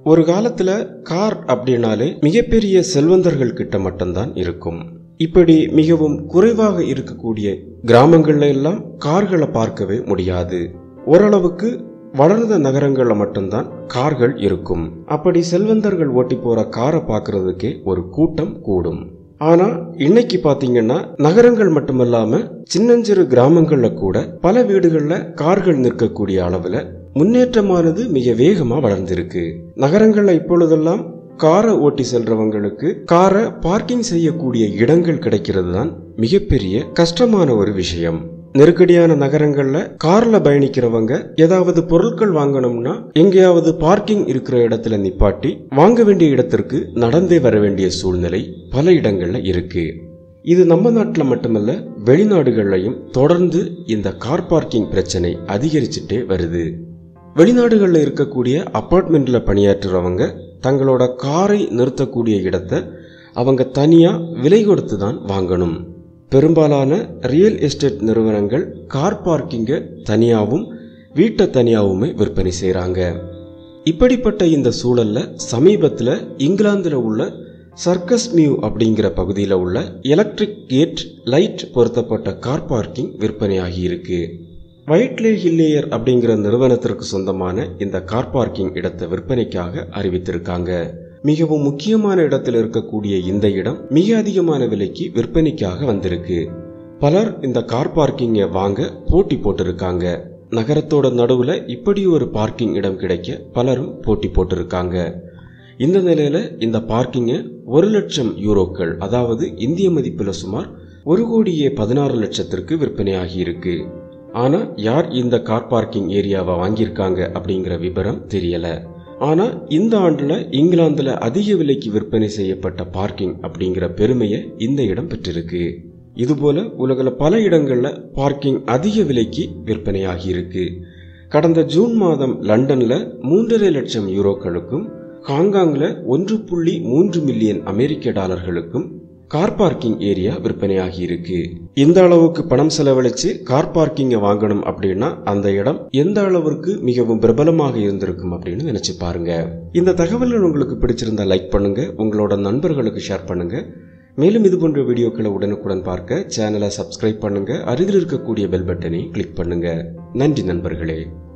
ஒரு காலத்துல கார் அப்படின்னாலே மிகப்பெரிய செல்வந்தர்கள் கிட்ட மட்டும்தான் இருக்கும் இப்படி மிகவும் குறைவாக இருக்கக்கூடிய கிராமங்கள்ல எல்லாம் கார்களை பார்க்கவே முடியாது ஓரளவுக்கு வளர்ந்த நகரங்கள்ல மட்டும்தான் கார்கள் இருக்கும் அப்படி செல்வந்தர்கள் ஓட்டி போற காரை பார்க்கறதுக்கே ஒரு கூட்டம் கூடும் ஆனா இன்னைக்கு பாத்தீங்கன்னா நகரங்கள் மட்டுமல்லாம சின்னஞ்சிறு கிராமங்கள்ல கூட பல வீடுகள்ல கார்கள் நிற்கக்கூடிய அளவுல முன்னேற்றமானது மிக வேகமா வளர்ந்திருக்கு நகரங்கள்ல இப்பொழுதெல்லாம் காரை ஓட்டி செல்றவங்களுக்கு காரை பார்க்கிங் செய்யக்கூடிய இடங்கள் கிடைக்கிறது தான் மிகப்பெரிய கஷ்டமான ஒரு விஷயம் நெருக்கடியான நகரங்கள்ல கார்ல பயணிக்கிறவங்க ஏதாவது பொருட்கள் வாங்கணும்னா எங்கேயாவது பார்க்கிங் இருக்கிற இடத்துல நிப்பாட்டி வாங்க வேண்டிய இடத்திற்கு நடந்தே வர வேண்டிய சூழ்நிலை பல இடங்கள்ல இருக்கு இது நம்ம நாட்டில் மட்டுமல்ல வெளிநாடுகள்லையும் தொடர்ந்து இந்த கார் பார்க்கிங் பிரச்சனை அதிகரிச்சுட்டே வருது வெளிநாடுகளில் இருக்கக்கூடிய அப்பார்ட்மெண்ட்ல பணியாற்றுறவங்க தங்களோட காரை நிறுத்தக்கூடிய இடத்தை அவங்க தனியா விலை கொடுத்து தான் வாங்கணும் பெரும்பாலான ரியல் எஸ்டேட் நிறுவனங்கள் கார் பார்க்கிங்கை தனியாகவும் வீட்டை தனியாகவுமே விற்பனை செய்கிறாங்க இப்படிப்பட்ட இந்த சூழல்ல சமீபத்தில் இங்கிலாந்தில் உள்ள சர்க்கஸ் மியூ அப்படிங்கிற பகுதியில் உள்ள எலக்ட்ரிக் கேட் லைட் பொருத்தப்பட்ட கார் பார்க்கிங் விற்பனையாகி இருக்கு வைட்லே ஹில்லேயர் அப்படிங்கிற நிறுவனத்திற்கு சொந்தமான இந்த கார் பார்க்கிங் இடத்தை விற்பனைக்காக அறிவித்திருக்காங்க மிகவும் முக்கியமான இடத்தில் இருக்கக்கூடிய இந்த இடம் மிக அதிகமான விலைக்கு விற்பனைக்காக வந்திருக்கு பலர் இந்த கார் பார்க்கிங்கை வாங்க போட்டி போட்டிருக்காங்க நகரத்தோட நடுவுல இப்படி ஒரு பார்க்கிங் இடம் கிடைக்க பலரும் போட்டி போட்டிருக்காங்க இந்த நிலையில இந்த பார்க்கிங்கை ஒரு லட்சம் யூரோக்கள் அதாவது இந்திய மதிப்புல சுமார் ஒரு கோடியே பதினாறு லட்சத்திற்கு விற்பனையாகி இருக்கு ஆனா யார் இந்த கார் பார்க்கிங் ஏரியாவை வாங்கியிருக்காங்க அப்படிங்கிற விவரம் தெரியல ஆனா இந்த ஆண்டுல இங்கிலாந்துல அதிக விலைக்கு விற்பனை செய்யப்பட்ட பார்க்கிங் அப்படிங்கிற பெருமையை இந்த இடம் பெற்றிருக்கு இதுபோல உலகில் பல இடங்கள்ல பார்க்கிங் அதிக விலைக்கு விற்பனையாகி இருக்கு கடந்த ஜூன் மாதம் லண்டன்ல மூன்றரை லட்சம் யூரோக்களுக்கும் ஹாங்காங்ல ஒன்று புள்ளி மூன்று மில்லியன் அமெரிக்க டாலர்களுக்கும் கார் பார்க்கிங் ஏரியா விற்பனையாகி இருக்கு இந்த அளவுக்கு பணம் செலவழிச்சு கார் பார்க்கிங்கை வாங்கணும் அப்படின்னா அந்த இடம் எந்த அளவிற்கு மிகவும் பிரபலமாக இருந்திருக்கும் அப்படின்னு நினைச்சு பாருங்க இந்த தகவல்கள் உங்களுக்கு பிடிச்சிருந்தா லைக் பண்ணுங்க உங்களோட நண்பர்களுக்கு ஷேர் பண்ணுங்க மேலும் இது போன்ற வீடியோக்களை உடனுக்குடன் பார்க்க சேனலை சப்ஸ்கிரைப் பண்ணுங்க அருகில் இருக்கக்கூடிய பெல் பட்டனை கிளிக் பண்ணுங்க நன்றி நண்பர்களே